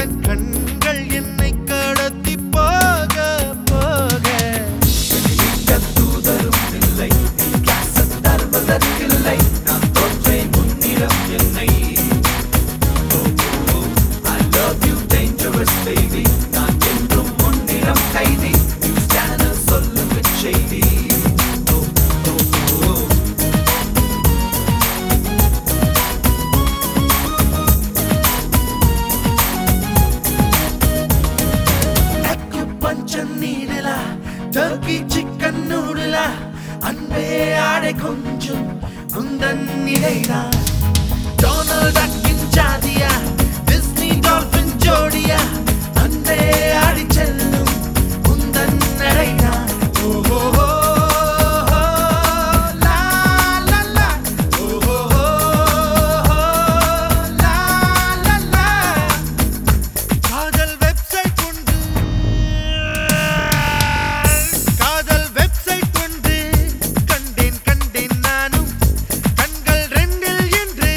கண்கள் என்னை கடத்தி போக போக நக்கு பஞ்சம் நீடலா டர்க்கி சிக்கன் நூடுலா அன்பே ஆடை கொஞ்சம் குந்தன் இடைடா டொனால்ட் டக்கின் ஜாதியா டிஸ்னி டால்பின் ஜோடியா அன்பே ஆடி செல்லும் குந்தன் நடைடா ஓஹோ லா லா லா ஓஹோ லா லா லா காதல் வெப்சைட் உண்டு காதல் வெப்சைட் உண்டு கண்டேன் கண்டேன் நானும் கண்கள் ரெண்டில் என்று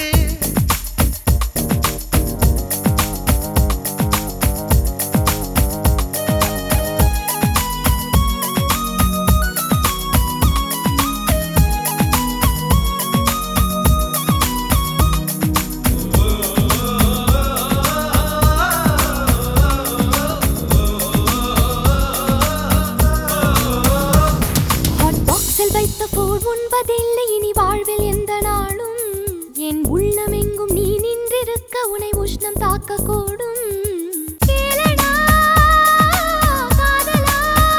ஹாட் பாக்ஸில் வைத்த போல் உண்பதில்லை இனி வாழ்வில் எந்த நாளும் என் உள்ளமெங்கும் நீ நின்றிருக்க உனை உஷ்ணம் தாக்க கூடும் கேளடா, காதலா,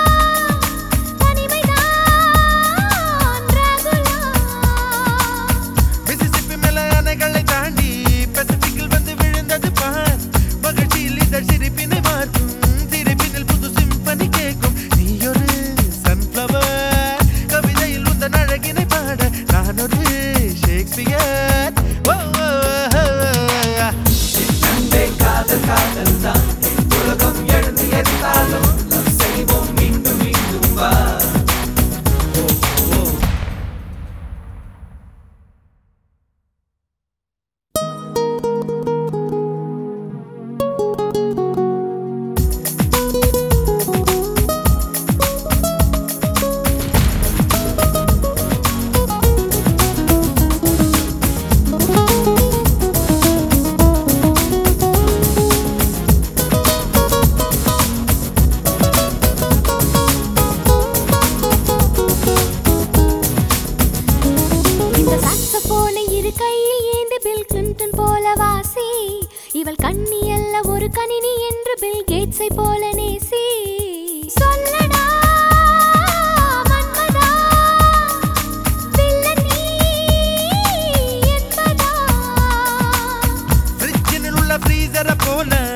தனிமைதான் ரகுலா. மிசிசிப்பி மேல அணைகளை தாண்டி பசிபிக்கில் வந்து விழுந்தது பார் மகிழ்ச்சியில் இதழ் சிரிப்பினை மாற்றும் சிரிப்பினில் புது சிம்பனி கேட்கும் நீ ஒரு சன்ஃப்ளவர் கவிதையில் உந்தன் அழகினை பாட நான் ஒரு ஷேக்ஸ்பியர் ஓ, ஓ, ஓ, ஓ. இந்த சாக்ஸபோனை இரு கையில் ஏந்தி பில் கிளின்டன் போல வாசி இவள் கண்ணி அல்ல ஒரு கணினி என்று பில் கேட்ஸை போல நேசி சொல்லடா மன்மதா, வில்லன் நீ என்பதா? ஃப்ரிட்ஜினில் உள்ள ஃப்ரீசரை போல